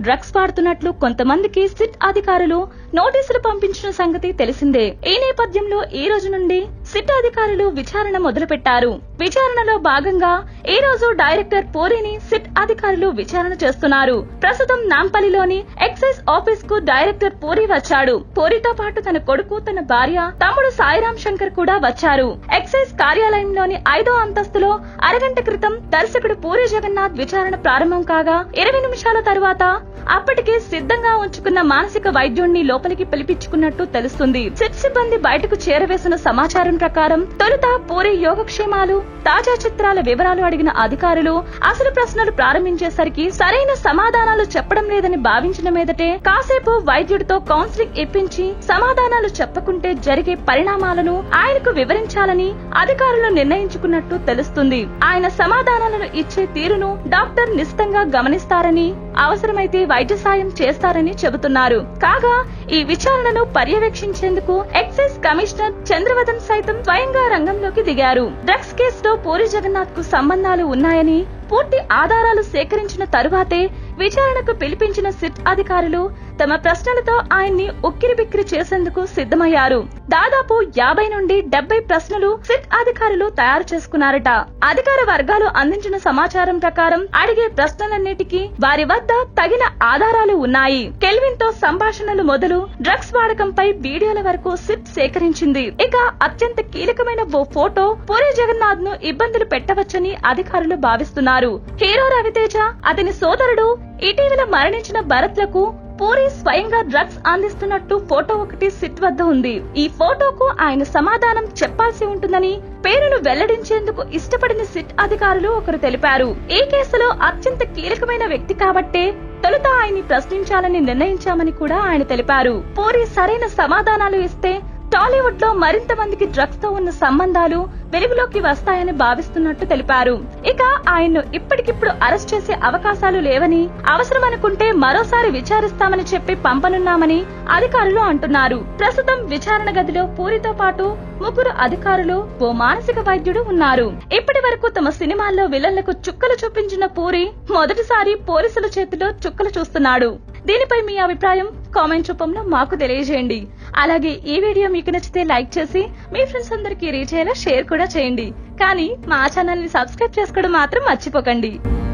drugs వాడుతున్నట్లు కొంతమందికి SIT అధికారులు నోటీసులు పంపించిన సంగతి తెలిసిందే ఈ నేపథ్యంలో ఈ రోజు నుండి సిట్ అధికారులు విచారణ మొదలుపెట్టారు విచారణలో భాగంగా ఈ రోజు డైరెక్టర్ పూరిని సిట్ అధికారులు విచారణ చేస్తున్నారు ప్రస్తుతం నాంపల్లిలోని ఎక్సైజ్ ఆఫీస్ కు డైరెక్టర్ పూరి వచ్చాడు పూరితో పాటు తన కొడుకు తన భార్య తమ్ముడు సాయిరాం శంకర్ కూడా వచ్చారు ఎక్సైజ్ కార్యాలయంలోని ఐదో అంతస్తులో అరగంట క్రితం దర్శకుడు పూరి జగన్నాథ్ విచారణ ప్రారంభం కాగా ఇరవై నిమిషాల తరువాత అప్పటికే సిద్ధంగా ఉంచుకున్న మానసిక వైద్యుణ్ణి లోపలికి పిలిపించుకున్నట్టు తెలుస్తుంది సిట్ సిబ్బంది బయటకు చేరవేసిన సమాచారం ప్రకారం తొలుత పూరి యోగక్షేమాలు తాజా చిత్రాల వివరాలు అడిగిన అధికారులు అసలు ప్రశ్నలు ప్రారంభించేసరికి సరైన సమాధానాలు చెప్పడం లేదని భావించిన మీదటే కాసేపు వైద్యుడితో కౌన్సిలింగ్ ఇప్పించి సమాధానాలు చెప్పకుంటే జరిగే పరిణామాలను ఆయనకు వివరించాలని అధికారులు నిర్ణయించుకున్నట్టు తెలుస్తుంది ఆయన సమాధానాలను ఇచ్చే తీరును డాక్టర్ నిశితంగా గమనిస్తారని అవసరమైతే వైద్య సాయం చేస్తారని చెబుతున్నారు కాగా ఈ విచారణను పర్యవేక్షించేందుకు ఎక్సైజ్ కమిషనర్ చంద్రవదన్ సైతం స్వయంగా రంగంలోకి దిగారు డ్రగ్స్ కేసులో పూరి జగన్నాథ్ కు సంబంధాలు ఉన్నాయని పూర్తి ఆధారాలు సేకరించిన తరువాతే విచారణకు పిలిపించిన సిట్ అధికారులు తమ ప్రశ్నలతో ఆయన్ని ఉక్కిరిబిక్కిరి చేసేందుకు సిద్ధమయ్యారు దాదాపు యాభై నుండి డెబ్బై ప్రశ్నలు సిట్ అధికారులు తయారు చేసుకున్నారట అధికార వర్గాలు అందించిన సమాచారం ప్రకారం అడిగే ప్రశ్నలన్నిటికీ వారి వద్ద తగిన ఆధారాలు ఉన్నాయి కెల్విన్ తో సంభాషణలు మొదలు డ్రగ్స్ వాడకంపై వీడియోల వరకు సిట్ సేకరించింది ఇక అత్యంత కీలకమైన ఓ ఫోటో పూరి జగన్నాథ్ ను ఇబ్బందులు పెట్టవచ్చని అధికారులు భావిస్తున్నారు హీరో రవితేజ అతని సోదరుడు ఇటీవల మరణించిన భరత్ లకు పూరి స్వయంగా డ్రగ్స్ అందిస్తున్నట్టు ఫోటో ఒకటి సిట్ వద్ద ఉంది ఈ ఫోటోకు ఆయన సమాధానం చెప్పాల్సి ఉంటుందని పేరును వెల్లడించేందుకు ఇష్టపడిన సిట్ అధికారులు ఒకరు తెలిపారు ఈ కేసులో అత్యంత కీలకమైన వ్యక్తి కాబట్టే తొలుత ఆయన్ని ప్రశ్నించాలని నిర్ణయించామని కూడా ఆయన తెలిపారు పూరి సరైన సమాధానాలు ఇస్తే టాలీవుడ్ లో మరింత మందికి డ్రగ్స్ తో ఉన్న సంబంధాలు వెలుగులోకి వస్తాయని భావిస్తున్నట్టు తెలిపారు ఇక ఆయన్ను ఇప్పటికిప్పుడు అరెస్ట్ చేసే అవకాశాలు లేవని అవసరమనుకుంటే మరోసారి విచారిస్తామని చెప్పి పంపనున్నామని అధికారులు అంటున్నారు ప్రస్తుతం విచారణ గదిలో పూరితో పాటు ముగ్గురు అధికారులు ఓ మానసిక వైద్యుడు ఉన్నారు ఇప్పటి వరకు తమ సినిమాల్లో విలన్లకు చుక్కలు చూపించిన పూరి మొదటిసారి పోలీసుల చేతిలో చుక్కలు చూస్తున్నాడు దీనిపై మీ అభిప్రాయం కామెంట్ రూపంలో మాకు తెలియజేయండి అలాగే ఈ వీడియో మీకు నచ్చితే లైక్ చేసి మీ ఫ్రెండ్స్ అందరికీ రీచ్ అయ్యేలా షేర్ కూడా చేయండి కానీ మా ఛానల్ ని సబ్స్క్రైబ్ చేసుకోవడం మాత్రం మర్చిపోకండి